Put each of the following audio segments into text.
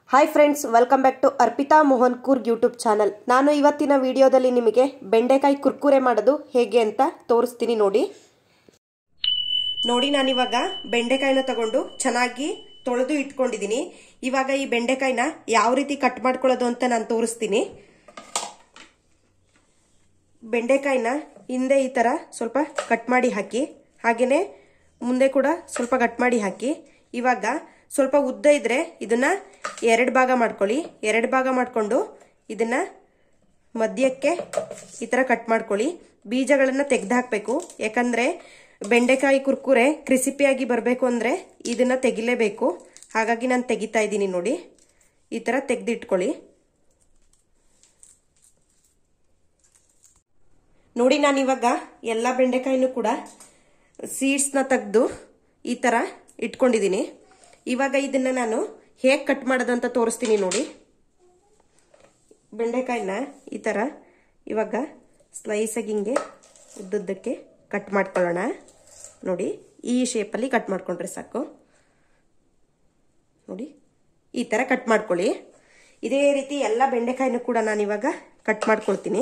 hi friends welcome back to Arpita Mohan Coorg YouTube channel ನಾನು ಇವತ್ತಿನ ವಿಡಿಯೋದಲ್ಲಿ ನಿಮಗೆ ಬೆಂಡೆಕಾಯಿ ಕುರ್ಕುರೆ ಮಾಡೋದು ಹೇಗೆ ಅಂತ ತೋರಿಸ್ತೀನಿ ನೋಡಿ ನೋಡಿ ನಾನಿವಾಗ ಬೆಂಡೆಕಾಯಿನ ತಗೊಂಡು ಚೆನ್ನಾಗಿ ತೊಳೆದು ಇಟ್ಕೊಂಡಿದ್ದೀನಿ ಇವಾಗ ಈ ಬೆಂಡೆಕಾಯಿನ ಯಾವ ರೀತಿ ಕಟ್ ಮಾಡ್ಕೊಳ್ಳೋದು ಅಂತ ನಾನು ತೋರಿಸ್ತೀನಿ ಬೆಂಡೆಕಾಯಿನ ಹಿಂದೆ ಈ ಥರ ಸ್ವಲ್ಪ ಕಟ್ ಮಾಡಿ ಹಾಕಿ ಹಾಗೆಯೇ ಮುಂದೆ ಕೂಡ ಸ್ವಲ್ಪ ಕಟ್ ಮಾಡಿ ಹಾಕಿ ಇವಾಗ ಸ್ವಲ್ಪ ಉದ್ದ ಇದ್ರೆ ಇದನ್ನ ಎರಡು ಭಾಗ ಮಾಡ್ಕೊಳ್ಳಿ ಎರಡು ಭಾಗ ಮಾಡಿಕೊಂಡು ಇದನ್ನ ಮಧ್ಯಕ್ಕೆ ಈ ಥರ ಕಟ್ ಮಾಡ್ಕೊಳ್ಳಿ ಬೀಜಗಳನ್ನು ತೆಗೆದು ಹಾಕಬೇಕು ಯಾಕಂದರೆ ಬೆಂಡೆಕಾಯಿ ಕುರ್ಕುರೆ ಕ್ರಿಸಿಪಿಯಾಗಿ ಬರಬೇಕು ಅಂದರೆ ಇದನ್ನು ತೆಗಿಲೇಬೇಕು ಹಾಗಾಗಿ ನಾನು ತೆಗಿತಾ ಇದ್ದೀನಿ ನೋಡಿ ಈ ಥರ ತೆಗೆದಿಟ್ಕೊಳ್ಳಿ ನೋಡಿ ನಾನಿವಾಗ ಎಲ್ಲ ಬೆಂಡೆಕಾಯಿನೂ ಕೂಡ ಸೀಡ್ಸ್ನ ತೆಗೆದು ಈ ಥರ ಇಟ್ಕೊಂಡಿದ್ದೀನಿ ಇವಾಗ ಇದನ್ನು ನಾನು ಹೇಗೆ ಕಟ್ ಮಾಡೋದು ಅಂತ ತೋರಿಸ್ತೀನಿ ನೋಡಿ ಬೆಂಡೆಕಾಯಿನ ಈ ಥರ ಇವಾಗ ಸ್ಲೈಸಾಗಿ ಹಿಂಗೆ ಉದ್ದುದ್ದಕ್ಕೆ ಕಟ್ ಮಾಡ್ಕೊಳ್ಳೋಣ ನೋಡಿ ಈ ಶೇಪಲ್ಲಿ ಕಟ್ ಮಾಡ್ಕೊಂಡ್ರೆ ಸಾಕು ನೋಡಿ ಈ ಥರ ಕಟ್ ಮಾಡ್ಕೊಳ್ಳಿ ಇದೇ ರೀತಿ ಎಲ್ಲ ಬೆಂಡೆಕಾಯಿನೂ ಕೂಡ ನಾನಿವಾಗ ಕಟ್ ಮಾಡ್ಕೊಳ್ತೀನಿ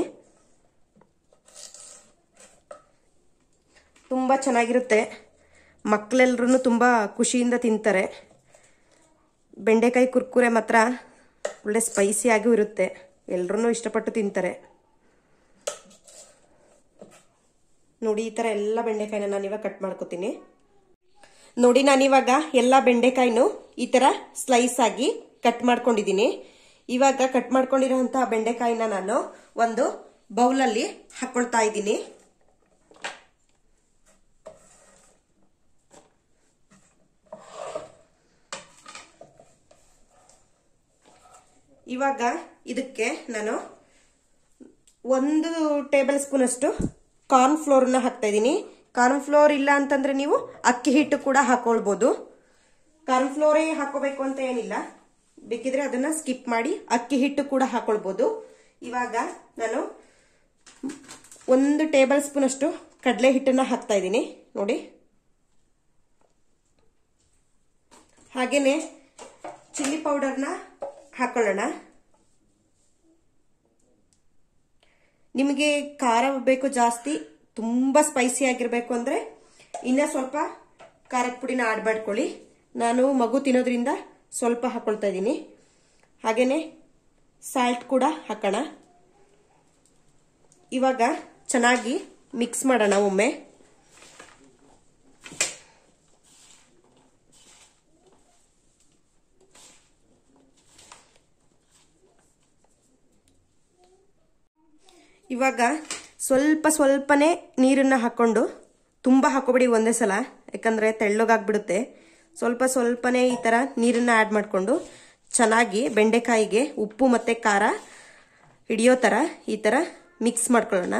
ತುಂಬ ಚೆನ್ನಾಗಿರುತ್ತೆ ಮಕ್ಕಳೆಲ್ಲರೂ ತುಂಬ ಖುಷಿಯಿಂದ ತಿಂತಾರೆ ಬೆಂಡೆಕಾಯಿ ಕುರ್ಕುರೆ ಮಾತ್ರ ಒಳ್ಳೆ ಸ್ಪೈಸಿಯಾಗೂ ಇರುತ್ತೆ ಎಲ್ಲರೂ ಇಷ್ಟಪಟ್ಟು ತಿಂತಾರೆ ನೋಡಿ ಈ ಥರ ಎಲ್ಲ ಬೆಂಡೆಕಾಯಿನ ನಾನಿವಾಗ ಕಟ್ ಮಾಡ್ಕೋತೀನಿ ನೋಡಿ ನಾನಿವಾಗ ಎಲ್ಲ ಬೆಂಡೆಕಾಯಿನೂ ಈ ಥರ ಸ್ಲೈಸ್ ಆಗಿ ಕಟ್ ಮಾಡ್ಕೊಂಡಿದ್ದೀನಿ ಇವಾಗ ಕಟ್ ಮಾಡ್ಕೊಂಡಿರೋಂಥ ಬೆಂಡೆಕಾಯಿನ ನಾನು ಒಂದು ಬೌಲಲ್ಲಿ ಹಾಕೊಳ್ತಾ ಇದ್ದೀನಿ ಇವಾಗ ಇದಕ್ಕೆ ನಾನು ಒಂದು ಟೇಬಲ್ ಸ್ಪೂನ್ ಅಷ್ಟು ಕಾರ್ನ್ ಫ್ಲೋರ್ನ ಹಾಕ್ತಾ ಇದ್ದೀನಿ ಕಾರ್ನ್ ಫ್ಲೋರ್ ಇಲ್ಲ ಅಂತಂದ್ರೆ ನೀವು ಅಕ್ಕಿ ಹಿಟ್ಟು ಕೂಡ ಹಾಕೊಳ್ಬೋದು ಕಾರ್ನ್ ಫ್ಲೋರೇ ಹಾಕೋಬೇಕು ಅಂತ ಏನಿಲ್ಲ ಬೇಕಿದ್ರೆ ಅದನ್ನ ಸ್ಕಿಪ್ ಮಾಡಿ ಅಕ್ಕಿ ಹಿಟ್ಟು ಕೂಡ ಹಾಕೊಳ್ಬೋದು ಇವಾಗ ನಾನು ಒಂದು ಟೇಬಲ್ ಸ್ಪೂನ್ ಅಷ್ಟು ಕಡಲೆ ಹಿಟ್ಟನ್ನ ಹಾಕ್ತಾ ಇದ್ದೀನಿ ನೋಡಿ ಹಾಗೇನೆ ಚಿಲ್ಲಿ ಪೌಡರ್ನ ಹಾಕೊಳ್ಳೋಣ ನಿಮಗೆ ಖಾರ ಬೇಕು ಜಾಸ್ತಿ ತುಂಬ ಸ್ಪೈಸಿ ಆಗಿರಬೇಕು ಅಂದರೆ ಇನ್ನೂ ಸ್ವಲ್ಪ ಖಾರದ ಪುಡಿನ ಆಡ್ ಮಾಡ್ಕೊಳ್ಳಿ ನಾನು ಮಗು ತಿನ್ನೋದ್ರಿಂದ ಸ್ವಲ್ಪ ಹಾಕೊಳ್ತಾ ಇದ್ದೀನಿ ಹಾಗೇನೆ ಸಾಲ್ಟ್ ಕೂಡ ಹಾಕೋಣ ಇವಾಗ ಚೆನ್ನಾಗಿ ಮಿಕ್ಸ್ ಮಾಡೋಣ ಒಮ್ಮೆ ಇವಾಗ ಸ್ವಲ್ಪ ಸ್ವಲ್ಪನೇ ನೀರನ್ನು ಹಾಕ್ಕೊಂಡು ತುಂಬ ಹಾಕೋಬೇಡಿ ಒಂದೇ ಸಲ ಯಾಕಂದರೆ ತೆಳ್ಳಗಾಗ್ಬಿಡುತ್ತೆ ಸ್ವಲ್ಪ ಸ್ವಲ್ಪನೇ ಈ ಥರ ನೀರನ್ನು ಆ್ಯಡ್ ಮಾಡಿಕೊಂಡು ಚೆನ್ನಾಗಿ ಬೆಂಡೆಕಾಯಿಗೆ ಉಪ್ಪು ಮತ್ತು ಖಾರ ಹಿಡಿಯೋ ಥರ ಈ ಥರ ಮಿಕ್ಸ್ ಮಾಡ್ಕೊಳ್ಳೋಣ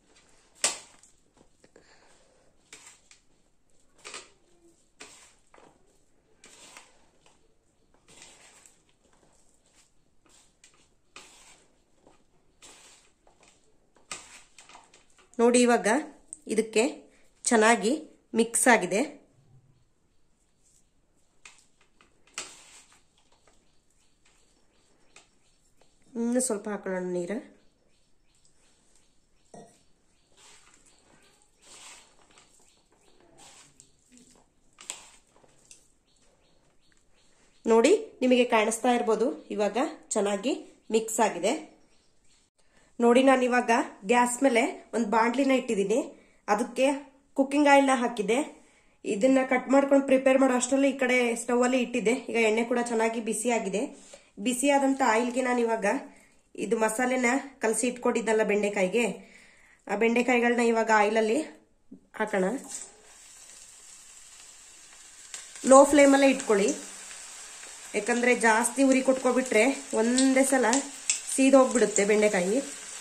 ನೋಡಿ ಇವಾಗ ಇದಕ್ಕೆ ಚೆನ್ನಾಗಿ ಮಿಕ್ಸ್ ಆಗಿದೆ ಇನ್ನು ಸ್ವಲ್ಪ ಹಾಕೊಳ್ಳೋಣ ನೀರು ನೋಡಿ ನಿಮಗೆ ಕಾಣಿಸ್ತಾ ಇರ್ಬೋದು ಇವಾಗ ಚೆನ್ನಾಗಿ ಮಿಕ್ಸ್ ಆಗಿದೆ ನೋಡಿ ನಾನು ಇವಾಗ ಗ್ಯಾಸ್ ಮೇಲೆ ಒಂದು ಬಾಂಡ್ಲಿನ ಇಟ್ಟಿದ್ದೀನಿ ಅದಕ್ಕೆ ಕುಕ್ಕಿಂಗ್ ಆಯಿಲ್ನ ಹಾಕಿದ್ದೆ ಇದನ್ನ ಕಟ್ ಮಾಡ್ಕೊಂಡು ಪ್ರಿಪೇರ್ ಮಾಡೋ ಅಷ್ಟರಲ್ಲಿ ಈ ಕಡೆ ಸ್ಟವ್ ಅಲ್ಲಿ ಇಟ್ಟಿದ್ದೆ ಈಗ ಎಣ್ಣೆ ಕೂಡ ಚೆನ್ನಾಗಿ ಬಿಸಿ ಆಗಿದೆ ಬಿಸಿ ಆದಂತ ಆಯಿಲ್ಗೆ ನಾನು ಇವಾಗ ಇದು ಮಸಾಲೆನ ಕಲಸಿ ಇಟ್ಕೊಂಡಿದ್ದಲ್ಲ ಬೆಂಡೆಕಾಯಿಗೆ ಆ ಬೆಂಡೆಕಾಯಿಗಳನ್ನ ಇವಾಗ ಆಯಿಲಲ್ಲಿ ಹಾಕೋಣ ಲೋ ಫ್ಲೇಮಲ್ಲೇ ಇಟ್ಕೊಳ್ಳಿ ಯಾಕಂದ್ರೆ ಜಾಸ್ತಿ ಉರಿ ಕೊಟ್ಕೊಬಿಟ್ರೆ ಒಂದೇ ಸಲ ಸೀದೋಗ್ಬಿಡುತ್ತೆ ಬೆಂಡೆಕಾಯಿ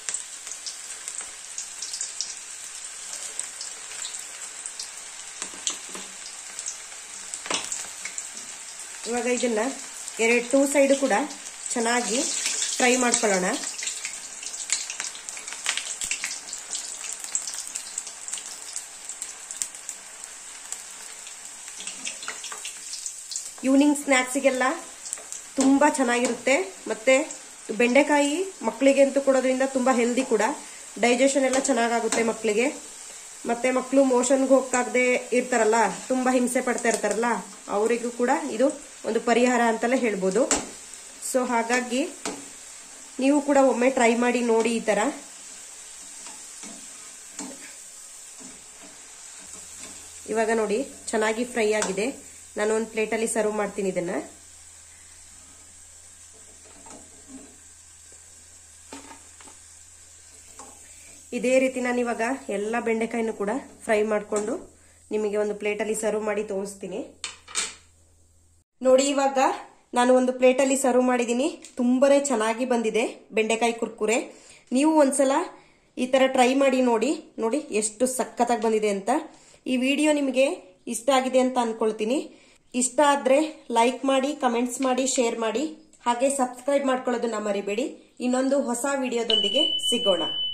ಇವಾಗ ಇದನ್ನ ಎರಡು ಟೂ ಸೈಡು ಕೂಡ ಚೆನ್ನಾಗಿ ಫ್ರೈ ಮಾಡ್ಕೊಳ್ಳೋಣ ಈವ್ನಿಂಗ್ ಸ್ನ್ಯಾಕ್ಸಿಗೆಲ್ಲ ತುಂಬ ಚೆನ್ನಾಗಿರುತ್ತೆ ಮತ್ತೆ ಬೆಂಡೆಕಾಯಿ ಮಕ್ಕಳಿಗೆ ಅಂತೂ ಕೊಡೋದ್ರಿಂದ ತುಂಬ ಹೆಲ್ದಿ ಕೂಡ ಡೈಜೆಷನ್ ಎಲ್ಲ ಚೆನ್ನಾಗಾಗುತ್ತೆ ಮಕ್ಕಳಿಗೆ ಮತ್ತೆ ಮಕ್ಕಳು ಮೋಷನ್ಗೆ ಹೋಗಕ್ಕಾಗದೆ ಇರ್ತಾರಲ್ಲ ತುಂಬ ಹಿಂಸೆ ಪಡ್ತಾ ಇರ್ತಾರಲ್ಲ ಅವರಿಗೂ ಕೂಡ ಇದು ಒಂದು ಪರಿಹಾರ ಅಂತಲೇ ಹೇಳ್ಬೋದು ಸೊ ಹಾಗಾಗಿ ನೀವು ಕೂಡ ಒಮ್ಮೆ ಟ್ರೈ ಮಾಡಿ ನೋಡಿ ಈ ಥರ ಇವಾಗ ನೋಡಿ ಚೆನ್ನಾಗಿ ಫ್ರೈ ಆಗಿದೆ ನಾನು ಒಂದು ಪ್ಲೇಟಲ್ಲಿ ಸರ್ವ್ ಮಾಡ್ತೀನಿ ಇದನ್ನ ಇದೇ ರೀತಿ ನಾನು ಇವಾಗ ಎಲ್ಲ ಬೆಂಡೆಕಾಯಿನೂ ಕೂಡ ಫ್ರೈ ಮಾಡಿಕೊಂಡು ನಿಮಗೆ ಒಂದು ಪ್ಲೇಟಲ್ಲಿ ಸರ್ವ್ ಮಾಡಿ ತೋರಿಸ್ತೀನಿ ನೋಡಿ ಇವಾಗ ನಾನು ಒಂದು ಪ್ಲೇಟಲ್ಲಿ ಸರ್ವ್ ಮಾಡಿದ್ದೀನಿ ತುಂಬಾನೇ ಚೆನ್ನಾಗಿ ಬಂದಿದೆ ಬೆಂಡೆಕಾಯಿ ಕುರ್ಕುರೆ ನೀವು ಒಂದ್ಸಲ ಈ ತರ ಟ್ರೈ ಮಾಡಿ ನೋಡಿ ನೋಡಿ ಎಷ್ಟು ಸಖತ್ತಾಗಿ ಬಂದಿದೆ ಅಂತ ಈ ವಿಡಿಯೋ ನಿಮಗೆ ಇಷ್ಟ ಆಗಿದೆ ಅಂತ ಅನ್ಕೊಳ್ತೀನಿ ಇಷ್ಟ ಆದ್ರೆ ಲೈಕ್ ಮಾಡಿ ಕಮೆಂಟ್ಸ್ ಮಾಡಿ ಶೇರ್ ಮಾಡಿ ಹಾಗೆ ಸಬ್ಸ್ಕ್ರೈಬ್ ಮಾಡ್ಕೊಳ್ಳೋದನ್ನ ಮರಿಬೇಡಿ ಇನ್ನೊಂದು ಹೊಸ ವಿಡಿಯೋದೊಂದಿಗೆ ಸಿಗೋಣ